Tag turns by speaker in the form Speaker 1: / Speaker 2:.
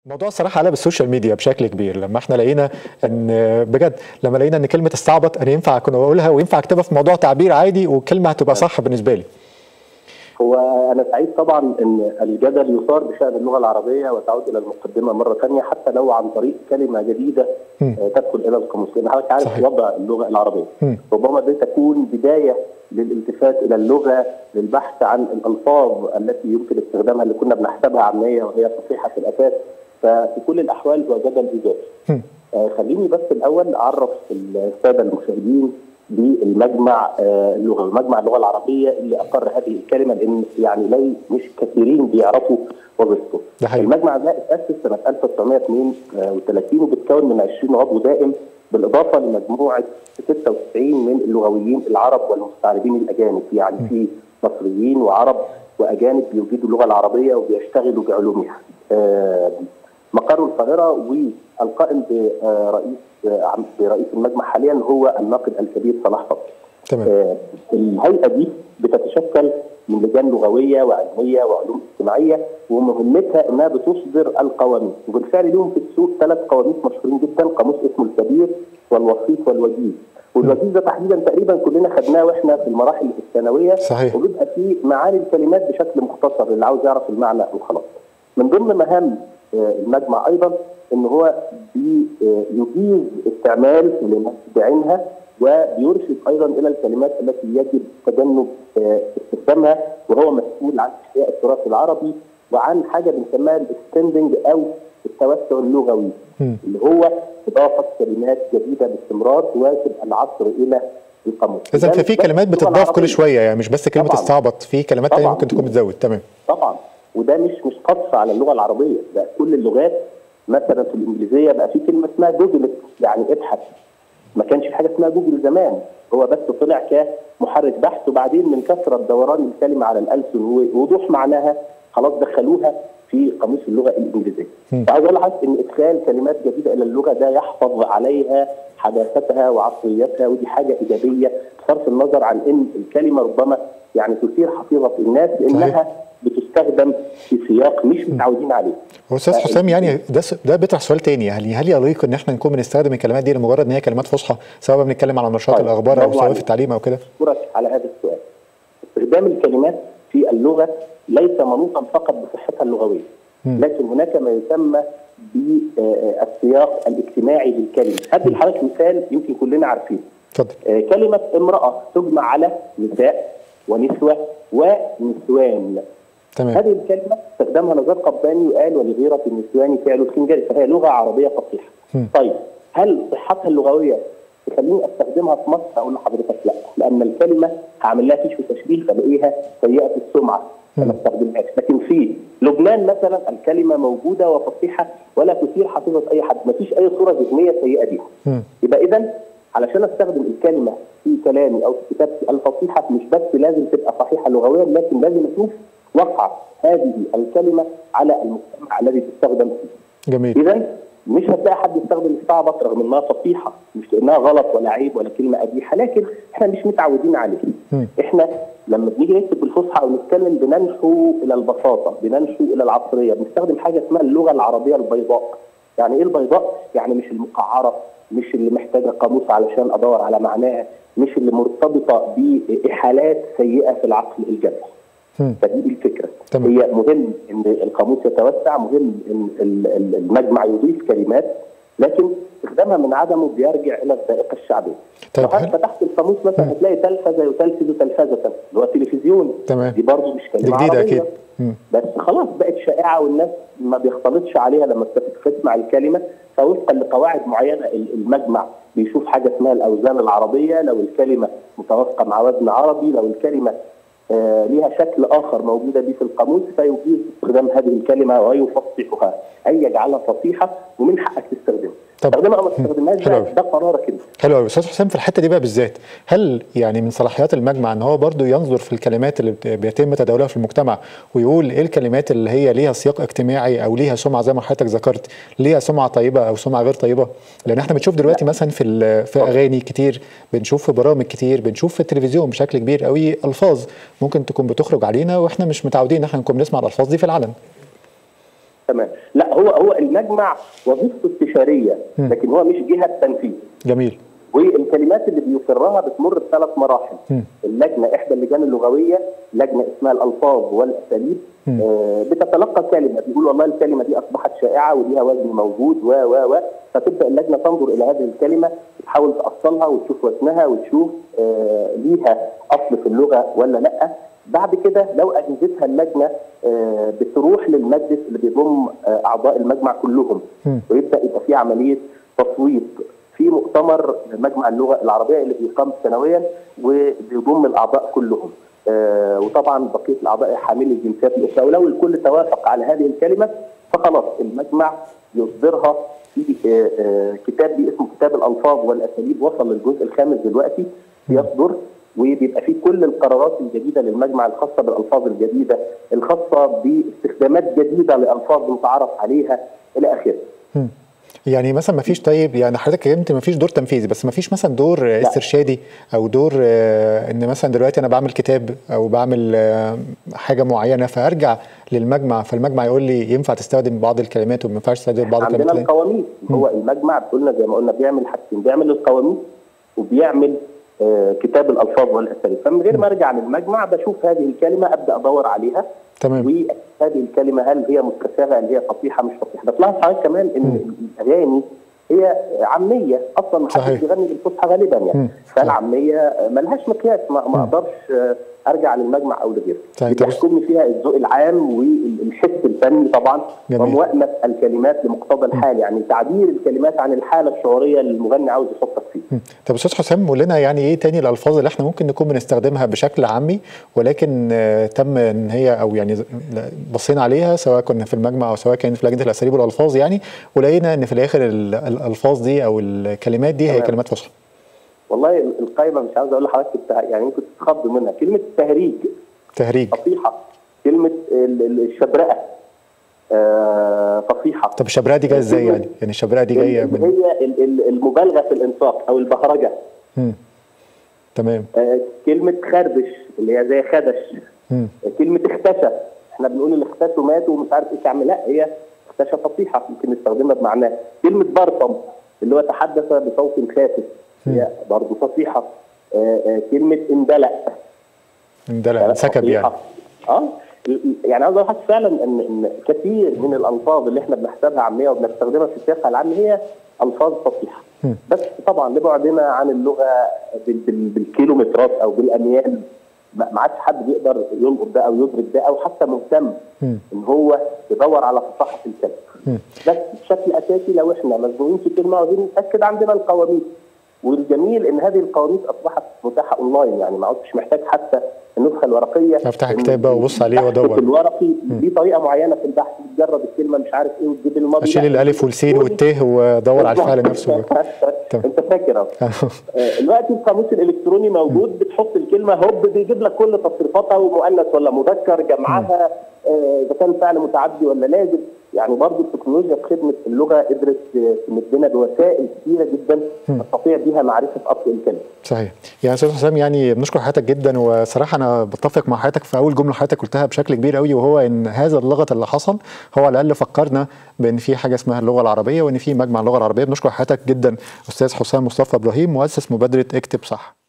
Speaker 1: الموضوع الصراحه قلب السوشيال ميديا بشكل كبير لما احنا لقينا ان بجد لما لقينا ان كلمه استعبط انا ينفع اكون اقولها وينفع اكتبها في موضوع تعبير عادي والكلمه هتبقى صح بالنسبه لي
Speaker 2: هو انا سعيد طبعا ان الجدل يثار بشان اللغه العربيه وتعود الى المقدمه مره ثانيه حتى لو عن طريق كلمه جديده آه، تدخل الى القاموس لان حضرتك عارف
Speaker 1: صحيح.
Speaker 2: وضع اللغه العربيه
Speaker 1: مم.
Speaker 2: ربما دي تكون بدايه للالتفات الى اللغه للبحث عن الالفاظ التي يمكن استخدامها اللي كنا بنحسبها عاميه وهي فصيحه في الاساس ففي كل الاحوال هو جدل ايجابي.
Speaker 1: مم.
Speaker 2: آه، خليني بس الاول اعرف الساده المشاهدين بالمجمع آه، اللغوي، مجمع اللغه العربيه اللي اقر هذه الكلمه لان يعني لي مش كثيرين بيعرفوا وظيفته.
Speaker 1: ده حقيقي.
Speaker 2: المجمع ده اتاسس سنه 1932 وبيتكون من 20 عضو دائم بالاضافه لمجموعه 96 من اللغويين العرب والمستعربين الاجانب يعني في مصريين وعرب واجانب بيجيدوا اللغه العربيه وبيشتغلوا بعلومها. آه، مقر القاهره والقائم برئيس آه، برئيس المجمع حاليا هو الناقد الكبير صلاح فضل.
Speaker 1: تمام
Speaker 2: آه، الهيئه دي بتتشكل من لجان لغويه وعلميه وعلوم اجتماعيه ومهمتها انها بتصدر القوانين وبالفعل لهم في السوق ثلاث قوانين مشهورين جدا قاموس اسمه الكبير والوسيط والوجيز والوجيز ده تحديدا تقريبا كلنا خدناه واحنا في المراحل الثانويه
Speaker 1: صحيح.
Speaker 2: وبيبقى فيه معاني الكلمات بشكل مختصر اللي عاوز يعرف المعنى وخلاص من ضمن مهام آه، المجمع ايضا ان هو بيجيز استعمال كلمات بعينها وبيرشد ايضا الى الكلمات التي يجب تجنب آه، استخدامها وهو مسؤول عن احياء التراث العربي وعن حاجه بنسميها الاكستندنج او التوسع اللغوي
Speaker 1: مم.
Speaker 2: اللي هو اضافه كلمات جديده باستمرار تواكب العصر الى القاموس.
Speaker 1: اذا
Speaker 2: ده-
Speaker 1: ففي
Speaker 2: ده
Speaker 1: كلمات
Speaker 2: اللغة
Speaker 1: بتضاف كل
Speaker 2: العربية.
Speaker 1: شويه يعني مش بس كلمه
Speaker 2: طبعاً.
Speaker 1: استعبط في كلمات تانية
Speaker 2: طبعاً.
Speaker 1: ممكن تكون بتزود تمام
Speaker 2: طبعا وده مش مش قص على اللغه العربيه ده كل اللغات مثلا في الانجليزيه بقى في كلمه اسمها جوجل يعني ابحث ما كانش في حاجه اسمها جوجل زمان هو بس طلع كمحرك بحث وبعدين من كثره دوران الكلمه على الالسن ووضوح معناها خلاص دخلوها في قاموس اللغه الانجليزيه. فعايز اقول لحضرتك ان ادخال كلمات جديده الى اللغه ده يحفظ عليها حداثتها وعصريتها ودي حاجه ايجابيه بصرف النظر عن ان الكلمه ربما يعني تثير حفيظه الناس لانها بتستخدم في سياق مش متعودين عليه.
Speaker 1: هو استاذ حسام يعني ده س- ده بيطرح سؤال تاني يعني هل يليق ان احنا نكون بنستخدم الكلمات دي لمجرد ان هي كلمات فصحى سواء بنتكلم على نشاط
Speaker 2: طيب،
Speaker 1: الاخبار او
Speaker 2: برافو
Speaker 1: سواء
Speaker 2: عليك.
Speaker 1: في التعليم او كده
Speaker 2: اشكرك على هذا السؤال. استخدام الكلمات في اللغه ليس منوطا فقط بصحتها اللغويه، لكن هناك ما يسمى بالسياق الاجتماعي للكلمه، هدي لحضرتك مثال يمكن كلنا عارفينه.
Speaker 1: اتفضل
Speaker 2: آه، كلمه امراه تجمع على نساء ونسوه ونسوان.
Speaker 1: تمام
Speaker 2: هذه الكلمة استخدمها نزار قباني وقال ولغيرة النسوان فعل الخنجر فهي لغة عربية فصيحة.
Speaker 1: مم.
Speaker 2: طيب هل صحتها اللغوية تخليني استخدمها في مصر؟ اقول لحضرتك لا، لأن الكلمة هعمل لها فيش وتشبيه فلاقيها سيئة السمعة فما استخدمهاش، لكن في لبنان مثلا الكلمة موجودة وفصيحة ولا تثير حفيظة أي حد، ما فيش أي صورة ذهنية سيئة بيها.
Speaker 1: مم.
Speaker 2: يبقى إذا علشان استخدم الكلمة في كلامي أو في كتابتي الفصيحة مش بس لازم تبقى صحيحة لغويا لكن لازم أشوف وقع هذه الكلمة على المجتمع الذي تستخدم فيه.
Speaker 1: جميل
Speaker 2: اذا مش هتلاقي حد يستخدم استعبط رغم انها فصيحه مش لانها غلط ولا عيب ولا كلمه قبيحه لكن احنا مش متعودين عليه
Speaker 1: مم.
Speaker 2: احنا لما بنيجي نكتب بالفصحى او نتكلم بننحو الى البساطه بننحو الى العصريه بنستخدم حاجه اسمها اللغه العربيه البيضاء يعني ايه البيضاء يعني مش المقعره مش اللي محتاجه قاموس علشان ادور على معناها مش اللي مرتبطه باحالات سيئه في العقل الجمعي
Speaker 1: مم.
Speaker 2: فدي الفكره
Speaker 1: تمام.
Speaker 2: هي مهم ان القاموس يتوسع مهم ان ال- ال- المجمع يضيف كلمات لكن استخدامها من عدمه بيرجع الى الذائقه الشعبيه
Speaker 1: طيب
Speaker 2: لو
Speaker 1: هل-
Speaker 2: حتى فتحت القاموس مثلا هتلاقي تلفزه يتلفز تلفزه اللي هو تلفزيون
Speaker 1: تمام.
Speaker 2: دي برضه مش كلمه
Speaker 1: دي جديدة
Speaker 2: عربية.
Speaker 1: أكيد. مم.
Speaker 2: بس خلاص بقت شائعه والناس ما بيختلطش عليها لما تسمع الكلمه فوفقا لقواعد معينه ال- المجمع بيشوف حاجه اسمها الاوزان العربيه لو الكلمه متوافقه مع وزن عربي لو الكلمه آه ليها شكل اخر موجوده به في القاموس فيجيز استخدام هذه الكلمه ويفصحها اي يجعلها فصيحه ومن حقك تستخدمها
Speaker 1: طب.
Speaker 2: تستخدمها او ما تستخدمهاش
Speaker 1: حلو
Speaker 2: ده,
Speaker 1: أوي.
Speaker 2: ده قرارك انت
Speaker 1: حلو قوي استاذ حسام في الحته دي بقى بالذات هل يعني من صلاحيات المجمع ان هو برضو ينظر في الكلمات اللي بت- بيتم تداولها في المجتمع ويقول ايه الكلمات اللي هي ليها سياق اجتماعي او ليها سمعه زي ما حضرتك ذكرت ليها سمعه طيبه او سمعه غير طيبه لان احنا بنشوف دلوقتي مثلا في ال- في اغاني كتير بنشوف في برامج كتير بنشوف في التلفزيون بشكل كبير قوي الفاظ ممكن تكون بتخرج علينا واحنا مش متعودين ان احنا نكون بنسمع الالفاظ دي في العلن
Speaker 2: تمام لا هو هو المجمع وظيفته استشاريه لكن هو مش جهه تنفيذ
Speaker 1: جميل
Speaker 2: والكلمات اللي بيقرها بتمر بثلاث مراحل اللجنه احدى اللجان اللغويه لجنه اسمها الالفاظ والاساليب آه بتتلقى كلمه بيقول والله الكلمه دي اصبحت شائعه وليها وزن موجود و و و فتبدا اللجنه تنظر الى هذه الكلمه تحاول تاصلها وتشوف وزنها وتشوف آه ليها اصل في اللغه ولا لا بعد كده لو اجهزتها اللجنه آه بتروح للمجلس اللي بيضم آه اعضاء المجمع كلهم ويبدا يبقى في عمليه تصويت في مؤتمر مجمع اللغه العربيه اللي بيقام سنويا وبيضم الاعضاء كلهم آه وطبعا بقيه الاعضاء حاملي الجنسيات الاخرى ولو الكل توافق على هذه الكلمه فخلاص المجمع يصدرها في آه آه كتاب دي اسمه كتاب الالفاظ والاساليب وصل للجزء الخامس دلوقتي بيصدر وبيبقى فيه كل القرارات الجديده للمجمع الخاصه بالالفاظ الجديده الخاصه باستخدامات جديده لالفاظ متعارف عليها الى اخره.
Speaker 1: يعني مثلا ما فيش طيب يعني حضرتك اتكلمت ما فيش دور تنفيذي بس ما فيش مثلا دور لا. استرشادي او دور آه ان مثلا دلوقتي انا بعمل كتاب او بعمل آه حاجه معينه فارجع للمجمع فالمجمع يقول لي ينفع تستخدم بعض الكلمات وما ينفعش تستخدم بعض
Speaker 2: الكلمات عندنا القواميس هو المجمع قلنا زي ما قلنا بيعمل حاجتين بيعمل القواميس وبيعمل آه كتاب الالفاظ والاساليب فمن غير ما ارجع للمجمع بشوف هذه الكلمه ابدا ادور عليها
Speaker 1: تمام
Speaker 2: وهذه الكلمه هل هي مستساغه هل هي فصيحه مش فصيحه بس لاحظ حضرتك كمان ان الاغاني هي عاميه اصلا ما حدش بيغني بالفصحى غالبا يعني فالعاميه ملهاش مقياس ما, ما اقدرش ارجع للمجمع او لغيره اللي بيحكمني فيها الذوق العام والحس الفني طبعا وموائمه الكلمات لمقتضى الحال يعني تعبير الكلمات عن الحاله الشعوريه اللي المغني عاوز يحطك فيه
Speaker 1: طب استاذ حسام قول لنا يعني ايه تاني الالفاظ اللي احنا ممكن نكون بنستخدمها بشكل عامي ولكن تم ان هي او يعني بصينا عليها سواء كنا في المجمع او سواء كان في لجنه الاساليب والالفاظ يعني ولقينا ان في الاخر الالفاظ دي او الكلمات دي هي كلمات فصحى
Speaker 2: والله القائمه مش عاوز اقول لحضرتك يعني ممكن تتخض منها كلمه تهريج
Speaker 1: تهريج
Speaker 2: فصيحه كلمه الشبرقه آه فصيحه
Speaker 1: طب الشبرقه دي جايه ازاي يعني؟ يعني الشبرقه دي جايه
Speaker 2: من هي المبالغه في الانفاق او البهرجه
Speaker 1: امم تمام
Speaker 2: آه كلمه خربش اللي هي زي خدش
Speaker 1: مم.
Speaker 2: كلمه اختشى احنا بنقول اللي اختشوا ماتوا ومش عارف ايه تعمل لا هي اختشى فصيحه ممكن نستخدمها بمعناه كلمه برطم اللي هو تحدث بصوت خافت هي برضه فصيحه آه آه كلمه اندلق
Speaker 1: اندلق سكب يعني
Speaker 2: اه يعني عاوز اقول فعلا ان ان كثير من الالفاظ اللي احنا بنحسبها عاميه وبنستخدمها في سياقها العام هي الفاظ فصيحه بس طبعا لبعدنا عن اللغه بالكيلومترات او بالاميال ما عادش حد بيقدر يلقط ده او يدرك ده او حتى مهتم ان هو يدور على فصاحه الكلمه بس بشكل اساسي لو احنا مزنوقين في كلمه وعايزين نتاكد عندنا القواميس والجميل ان هذه القواميس اصبحت متاحه اونلاين يعني ما عدتش محتاج حتى النسخه الورقيه
Speaker 1: افتح كتاب بقى وابص عليه وادور
Speaker 2: الورقي دي طريقه معينه في البحث بتجرب الكلمه مش عارف ايه وتجيب الماضي
Speaker 1: اشيل الالف والسين والت وادور على الفعل نفسه
Speaker 2: انت فاكر اهو دلوقتي القاموس الالكتروني موجود بتحط الكلمه هوب بيجيب لك كل تصريفاتها ومؤنث ولا مذكر جمعها اذا كان فعل متعدي ولا لازم يعني برضه التكنولوجيا في خدمه اللغه قدرت تمدنا بوسائل كثيره جدا نستطيع بها معرفه اصل الكلمه.
Speaker 1: صحيح. يعني استاذ حسام يعني بنشكر حضرتك جدا وصراحه انا بتفق مع حضرتك في اول جمله حضرتك قلتها بشكل كبير قوي وهو ان هذا اللغط اللي حصل هو على الاقل فكرنا بان في حاجه اسمها اللغه العربيه وان في مجمع اللغه العربيه بنشكر حضرتك جدا استاذ حسام مصطفى ابراهيم مؤسس مبادره اكتب صح.